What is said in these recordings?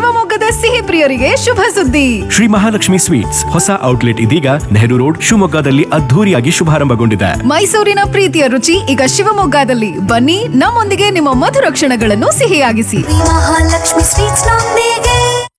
ಶಿವಮೊಗ್ಗದ ಸಿಹಿ ಪ್ರಿಯರಿಗೆ ಶುಭ ಸುದ್ದಿ ಶ್ರೀ ಮಹಾಲಕ್ಷ್ಮಿ ಸ್ವೀಟ್ಸ್ ಹೊಸ ಔಟ್ಲೆಟ್ ಇದೀಗ ನೆಹರು ರೋಡ್ ಶಿವಮೊಗ್ಗದಲ್ಲಿ ಅದ್ಧೂರಿಯಾಗಿ ಶುಭಾರಂಭಗೊಂಡಿದೆ ಮೈಸೂರಿನ ಪ್ರೀತಿಯ ರುಚಿ ಈಗ ಶಿವಮೊಗ್ಗದಲ್ಲಿ ಬನ್ನಿ ನಮ್ಮೊಂದಿಗೆ ನಿಮ್ಮ ಮಧುರ ಕ್ಷಣಗಳನ್ನು ಸಿಹಿಯಾಗಿಸಿ ಮಹಾಲಕ್ಷ್ಮಿ ಸ್ವೀಟ್ಸ್ ನೊಂದಿಗೆ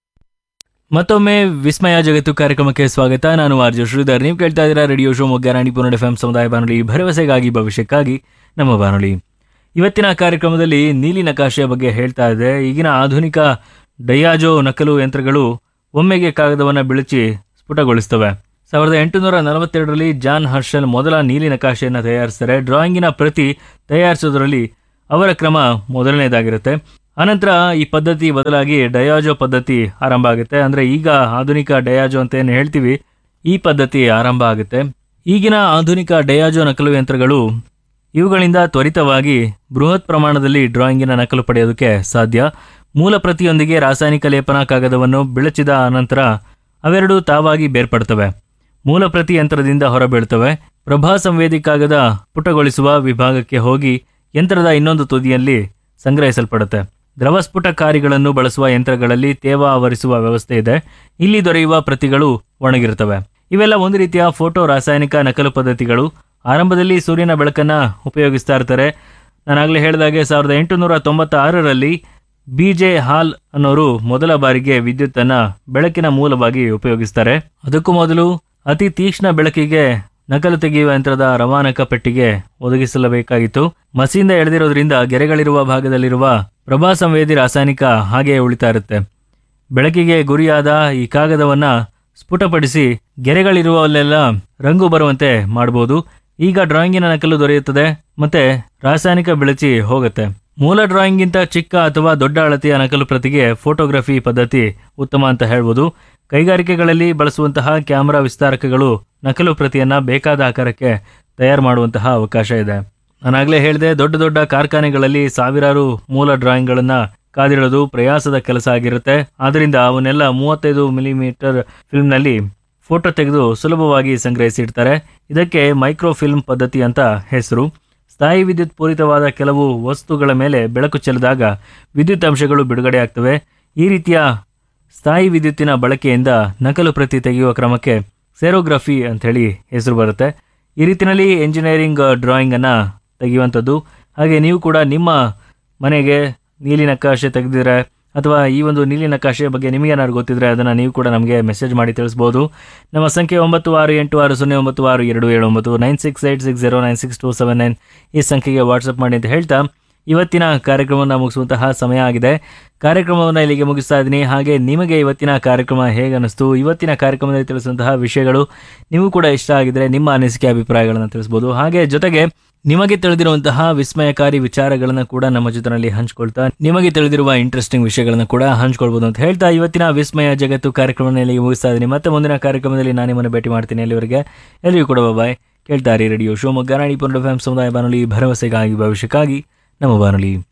ಮತ್ತೊಮ್ಮೆ ವಿಸ್ಮಯ ಜಗತ್ತು ಕಾರ್ಯಕ್ರಮಕ್ಕೆ ಸ್ವಾಗತ ನಾನು ಆರ್ಜು ಶ್ರೀಧರ್ ನೀವು ಕೇಳ್ತಾ ಇದ್ದೀರಾ radio Shivamogga Ranipura F M ಸಮುದಾಯ ಬಾನುಲಿ ಭರವಸೆಗಾಗಿ ಭವಿಷ್ಯಕ್ಕಾಗಿ ನಮ್ಮ ಬಾನುಲಿ ಇವತ್ತಿನ ಕಾರ್ಯಕ್ರಮದಲ್ಲಿ ನೀಲಿ ನಕಾಶೆಯ ಬಗ್ಗೆ ಹೇಳ್ತಾ ಇದೆ ಈಗಿನ ಆಧುನಿಕ ಡಯಾಜೋ ನಕಲು ಯಂತ್ರಗಳು ಒಮ್ಮೆಗೆ ಕಾಗದವನ್ನು ಬಿಳಿಚಿ ಸ್ಫುಟಗೊಳಿಸ್ತವೆ ಸಾವಿರದ ಎಂಟುನೂರ ನಲವತ್ತೆರಡರಲ್ಲಿ ಜಾನ್ ಹರ್ಷಲ್ ಮೊದಲ ನೀಲಿ ನಕಾಶೆಯನ್ನು ತಯಾರಿಸ್ತಾರೆ ಡ್ರಾಯಿಂಗಿನ ಪ್ರತಿ ತಯಾರಿಸೋದ್ರಲ್ಲಿ ಅವರ ಕ್ರಮ ಮೊದಲನೇದಾಗಿರುತ್ತೆ ಅನಂತರ ಈ ಪದ್ಧತಿ ಬದಲಾಗಿ ಡಯಾಜೋ ಪದ್ಧತಿ ಆರಂಭ ಆಗುತ್ತೆ ಅಂದರೆ ಈಗ ಆಧುನಿಕ ಡಯಾಜೋ ಅಂತ ಏನು ಹೇಳ್ತೀವಿ ಈ ಪದ್ಧತಿ ಆರಂಭ ಆಗುತ್ತೆ ಈಗಿನ ಆಧುನಿಕ ಡಯಾಜೋ ನಕಲು ಯಂತ್ರಗಳು ಇವುಗಳಿಂದ ತ್ವರಿತವಾಗಿ ಬೃಹತ್ ಪ್ರಮಾಣದಲ್ಲಿ ಡ್ರಾಯಿಂಗಿನ ನಕಲು ಪಡೆಯೋದಕ್ಕೆ ಸಾಧ್ಯ ಮೂಲ ಪ್ರತಿಯೊಂದಿಗೆ ರಾಸಾಯನಿಕ ಲೇಪನ ಕಾಗದವನ್ನು ಬೆಳಚಿದ ಅನಂತರ ಅವೆರಡು ತಾವಾಗಿ ಬೇರ್ಪಡ್ತವೆ ಮೂಲ ಪ್ರತಿ ಯಂತ್ರದಿಂದ ಹೊರಬೀಳ್ತವೆ ಪ್ರಭಾ ಸಂವೇದಿ ಕಾಗದ ಪುಟಗೊಳಿಸುವ ವಿಭಾಗಕ್ಕೆ ಹೋಗಿ ಯಂತ್ರದ ಇನ್ನೊಂದು ತುದಿಯಲ್ಲಿ ಸಂಗ್ರಹಿಸಲ್ಪಡುತ್ತೆ ದ್ರವಸ್ಫುಟಕಾರಿಗಳನ್ನು ಬಳಸುವ ಯಂತ್ರಗಳಲ್ಲಿ ತೇವ ಆವರಿಸುವ ವ್ಯವಸ್ಥೆ ಇದೆ ಇಲ್ಲಿ ದೊರೆಯುವ ಪ್ರತಿಗಳು ಒಣಗಿರುತ್ತವೆ ಇವೆಲ್ಲ ಒಂದು ರೀತಿಯ ಫೋಟೋ ರಾಸಾಯನಿಕ ನಕಲು ಪದ್ಧತಿಗಳು ಆರಂಭದಲ್ಲಿ ಸೂರ್ಯನ ಬೆಳಕನ್ನ ಉಪಯೋಗಿಸ್ತಾ ಇರ್ತಾರೆ ನಾನಾಗಲೇ ಹೇಳಿದಾಗೆ ಸಾವಿರದ ಎಂಟುನೂರ ತೊಂಬತ್ತಾರರಲ್ಲಿ ಬಿ ಜೆ ಹಾಲ್ ಅನ್ನೋರು ಮೊದಲ ಬಾರಿಗೆ ವಿದ್ಯುತ್ತನ್ನ ಬೆಳಕಿನ ಮೂಲವಾಗಿ ಉಪಯೋಗಿಸ್ತಾರೆ ಅದಕ್ಕೂ ಮೊದಲು ಅತಿ ತೀಕ್ಷ್ಣ ಬೆಳಕಿಗೆ ನಕಲು ತೆಗೆಯುವ ಯಂತ್ರದ ರವಾನಕ ಪೆಟ್ಟಿಗೆ ಒದಗಿಸಲೇಬೇಕಾಗಿತ್ತು ಮಸಿಯಿಂದ ಎಳೆದಿರೋದ್ರಿಂದ ಗೆರೆಗಳಿರುವ ಭಾಗದಲ್ಲಿರುವ ಪ್ರಭಾ ಸಂವೇದಿ ರಾಸಾಯನಿಕ ಹಾಗೆಯೇ ಉಳಿತಾ ಇರುತ್ತೆ ಬೆಳಕಿಗೆ ಗುರಿಯಾದ ಈ ಕಾಗದವನ್ನ ಸ್ಫುಟಪಡಿಸಿ ಗೆರೆಗಳಿರುವಲ್ಲೆಲ್ಲ ರಂಗು ಬರುವಂತೆ ಮಾಡಬಹುದು ಈಗ ಡ್ರಾಯಿಂಗಿನ ನಕಲು ದೊರೆಯುತ್ತದೆ ಮತ್ತೆ ರಾಸಾಯನಿಕ ಬೆಳಚಿ ಹೋಗುತ್ತೆ ಮೂಲ ಡ್ರಾಯಿಂಗ್ಗಿಂತ ಚಿಕ್ಕ ಅಥವಾ ದೊಡ್ಡ ಅಳತೆಯ ನಕಲು ಪ್ರತಿಗೆ ಫೋಟೋಗ್ರಫಿ ಪದ್ಧತಿ ಉತ್ತಮ ಅಂತ ಹೇಳ್ಬೋದು ಕೈಗಾರಿಕೆಗಳಲ್ಲಿ ಬಳಸುವಂತಹ ಕ್ಯಾಮೆರಾ ವಿಸ್ತಾರಕಗಳು ನಕಲು ಪ್ರತಿಯನ್ನ ಬೇಕಾದ ಆಕಾರಕ್ಕೆ ತಯಾರು ಮಾಡುವಂತಹ ಅವಕಾಶ ಇದೆ ನಾನಾಗಲೇ ಹೇಳಿದೆ ದೊಡ್ಡ ದೊಡ್ಡ ಕಾರ್ಖಾನೆಗಳಲ್ಲಿ ಸಾವಿರಾರು ಮೂಲ ಡ್ರಾಯಿಂಗ್ಗಳನ್ನು ಕಾದಿಡೋದು ಪ್ರಯಾಸದ ಕೆಲಸ ಆಗಿರುತ್ತೆ ಆದ್ದರಿಂದ ಅವನ್ನೆಲ್ಲ ಮೂವತ್ತೈದು ಮಿಲಿಮೀಟರ್ ಫಿಲ್ಮ್ನಲ್ಲಿ ಫೋಟೋ ತೆಗೆದು ಸುಲಭವಾಗಿ ಸಂಗ್ರಹಿಸಿಡ್ತಾರೆ ಇದಕ್ಕೆ ಮೈಕ್ರೋ ಫಿಲ್ಮ್ ಪದ್ಧತಿ ಅಂತ ಹೆಸರು ಸ್ಥಾಯಿ ವಿದ್ಯುತ್ ಪೂರಿತವಾದ ಕೆಲವು ವಸ್ತುಗಳ ಮೇಲೆ ಬೆಳಕು ಚೆಲ್ಲಿದಾಗ ವಿದ್ಯುತ್ ಅಂಶಗಳು ಬಿಡುಗಡೆ ಆಗ್ತವೆ ಈ ರೀತಿಯ ಸ್ಥಾಯಿ ವಿದ್ಯುತ್ತಿನ ಬಳಕೆಯಿಂದ ನಕಲು ಪ್ರತಿ ತೆಗೆಯುವ ಕ್ರಮಕ್ಕೆ ಸೆರೋಗ್ರಫಿ ಅಂಥೇಳಿ ಹೆಸರು ಬರುತ್ತೆ ಈ ರೀತಿಯಲ್ಲಿ ಎಂಜಿನಿಯರಿಂಗ್ ಡ್ರಾಯಿಂಗ್ ಅನ್ನ ತೆಗೆಯುವಂಥದ್ದು ಹಾಗೆ ನೀವು ಕೂಡ ನಿಮ್ಮ ಮನೆಗೆ ನೀಲಿ ನಕಾಶೆ ತೆಗೆದಿದ್ರೆ ಅಥವಾ ಈ ಒಂದು ನೀಲಿ ನಕಾಶೆಯ ಬಗ್ಗೆ ನಿಮಗೇನಾದ್ರು ಗೊತ್ತಿದ್ರೆ ಅದನ್ನು ನೀವು ಕೂಡ ನಮಗೆ ಮೆಸೇಜ್ ಮಾಡಿ ತಿಳಿಸ್ಬೋದು ನಮ್ಮ ಸಂಖ್ಯೆ ಒಂಬತ್ತು ಆರು ಎಂಟು ಆರು ಸೊನ್ನೆ ಒಂಬತ್ತು ಆರು ಎರಡು ಏಳು ಒಂಬತ್ತು nine six eight six zero nine six two seven nine ಈ ಸಂಖ್ಯೆಗೆ ವಾಟ್ಸಪ್ ಮಾಡಿ ಅಂತ ಹೇಳ್ತಾ ಇವತ್ತಿನ ಕಾರ್ಯಕ್ರಮವನ್ನು ಮುಗಿಸುವಂತಹ ಸಮಯ ಆಗಿದೆ ಕಾರ್ಯಕ್ರಮವನ್ನು ಇಲ್ಲಿಗೆ ಮುಗಿಸ್ತಾ ಇದ್ದೀನಿ ಹಾಗೆ ನಿಮಗೆ ಇವತ್ತಿನ ಕಾರ್ಯಕ್ರಮ ಹೇಗೆ ಅನಿಸ್ತು ಇವತ್ತಿನ ಕಾರ್ಯಕ್ರಮದಲ್ಲಿ ತಿಳಿಸುವಂತಹ ವಿಷಯಗಳು ನೀವು ಕೂಡ ಇಷ್ಟ ಆಗಿದ್ರೆ ನಿಮ್ಮ ಅನಿಸಿಕೆ ಅಭಿಪ್ರಾಯಗಳನ್ನು ತಿಳಿಸ್ಬೋದು ಹಾಗೆ ಜೊತೆಗೆ ನಿಮಗೆ ತಿಳಿದಿರುವಂತಹ ವಿಸ್ಮಯಕಾರಿ ವಿಚಾರಗಳನ್ನು ಕೂಡ ನಮ್ಮ ಜೊತೆನಲ್ಲಿ ಹಂಚ್ಕೊಳ್ತಾ ನಿಮಗೆ ತಿಳಿದಿರುವ ಇಂಟ್ರೆಸ್ಟಿಂಗ್ ವಿಷಯಗಳನ್ನು ಕೂಡ ಹಂಚ್ಕೊಳ್ಬೋದು ಅಂತ ಹೇಳ್ತಾ ಇವತ್ತಿನ ವಿಸ್ಮಯ ಜಗತ್ತು ಕಾರ್ಯಕ್ರಮವನ್ನು ಇಲ್ಲಿಗೆ ಮುಗಿಸ್ತಾ ಇದ್ದೀನಿ ಮತ್ತೆ ಮುಂದಿನ ಕಾರ್ಯಕ್ರಮದಲ್ಲಿ ನಾನು ನಿಮ್ಮನ್ನು ಭೇಟಿ ಮಾಡ್ತೀನಿ ಅಲ್ಲಿವರೆಗೆ ಎಲ್ಲರಿಗೂ ಕೂಡ ಬಾಯ್ ಕೇಳ್ತಾರೆ radio Shivamogga Ranipura F M ಸಮುದಾಯ ಬಾನುಲಿ ಭರವಸೆಗಾಗಿ ಭವಿಷ್ಯಕ್ಕಾಗಿ ನಮ್ಮ ಬಾನುಲಿ